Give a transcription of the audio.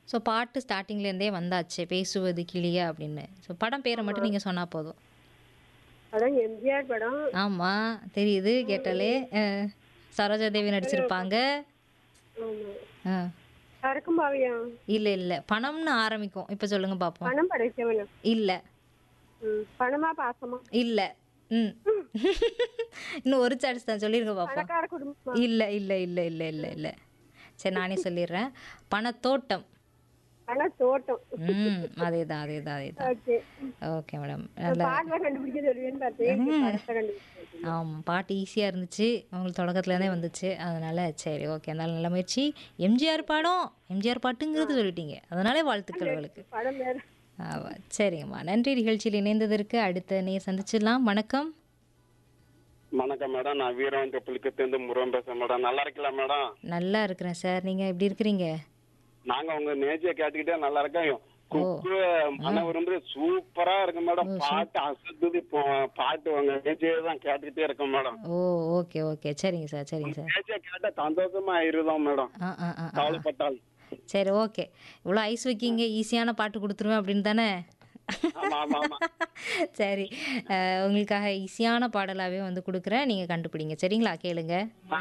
So பாட்டு ஸ்டார்டிங்லேருந்தே வந்தாச்சு பேசுவது கிளியா அப்படின்னு ஸோ படம் பேரை மட்டும் நீங்கள் சொன்னால் போதும் அதான் எம்ஜிஆர் படம் ஆமாம் தெரியுது கேட்டாலே அஹ், சரோஜா தேவி நடிச்சிருப்பாங்க ஆமா ஆ சரக்கும் பாவியம் இல்லை இல்லை பணம்னு ஆரம்பிக்கும் இப்போ சொல்லுங்க பார்ப்போம் பணம் படைச்சவன் இல்லை ம், பணமா பாசமா இல்லை ம் இன்னும் ஒரு சான்ஸ் தான் சொல்லிருங்க பார்ப்போம் பணக்கார குடும்பமா இல்லை இல்லை இல்லை இல்லை இல்லை இல்லை சரி நானே சொல்லிடுறேன் பணத்தோட்டம் பண தோட்டம் ம் அதே தான் அதே தான் அதே தான் ஓகே ஓகே மேடம் நல்ல பாட்டுல கண்டுபிடிக்க சொல்லுவேன்னு பார்த்தேன் படத்தை கண்டுபிடிச்சேன் ஆமாம் பாட்டு ஈஸியாக இருந்துச்சு உங்களுக்கு தொடக்கத்துலேருந்தே வந்துச்சு அதனால் சரி ஓகே அதனால நல்ல முயற்சி எம்ஜிஆர் பாடம் எம்ஜிஆர் பாட்டுங்கிறது சொல்லிட்டீங்க அதனாலே வாழ்த்துக்கள் உங்களுக்கு படம் வேற ஆமா சரிங்கம்மா நன்றி நிகழ்ச்சியில் இணைந்ததற்கு அடுத்த நீ சந்திச்சிடலாம் வணக்கம் வணக்கம் மேடம் நான் வீரவன் புலிக்கத்திலிருந்து முருகன் பேசுறேன் மேடம் நல்லா இருக்கல மேடம் நல்லா இருக்கிறேன் சார் நீங்கள் எப்படி இருக்கிறீங்க நாங்க உங்க நேஜிய கேட்டுக்கிட்டே நல்லா இருக்கோம் குக்கு மன விரும்பு சூப்பரா இருக்கு மேடம் பாட்டு அசத்துது இப்போ பாட்டு உங்க நேஜியை தான் கேட்டுக்கிட்டே இருக்கோம் மேடம் ஓ ஓகே ஓகே சரிங்க சார் சரிங்க சார் நேஜிய கேட்ட சந்தோஷமா ஆயிருதோம் மேடம் ஆ ஆ ஆ ஆ. கவலைப்பட்டால் சரி ஓகே இவ்வளோ ஐஸ் வைக்கிங்க ஈஸியான பாட்டு கொடுத்துருவேன் அப்படின்னு தானே ஆமா ஆமா ஆமா சரி அஹ், உங்களுக்காக ஈஸியான பாடலாகவே வந்து கொடுக்குறேன் நீங்கள் கண்டுபிடிங்க சரிங்களா கேளுங்க